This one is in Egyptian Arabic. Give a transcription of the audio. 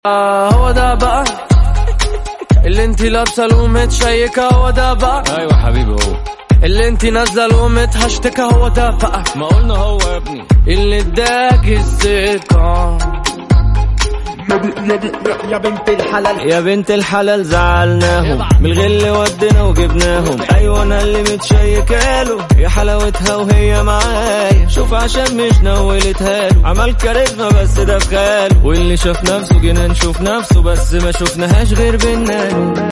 هو ده بقى اللي انتي لابسه له متشيكه هو ده بقى ايوه حبيبي هو اللي انتي نازله له متهشتكه هو ده بقى ما قلنا هو يا ابني اللي اداك الثقه يا بنت الحلال يا بنت الحلال زعلناهم من الغل ودنا وجبناهم ايوه انا اللي متشيكاله يا حلاوتها وهي معايا شوف عشان مش نولتها له عمل كاريزما بس ده في خاله واللي شاف نفسه جينا نشوف نفسه بس ما شفناهاش غير بينا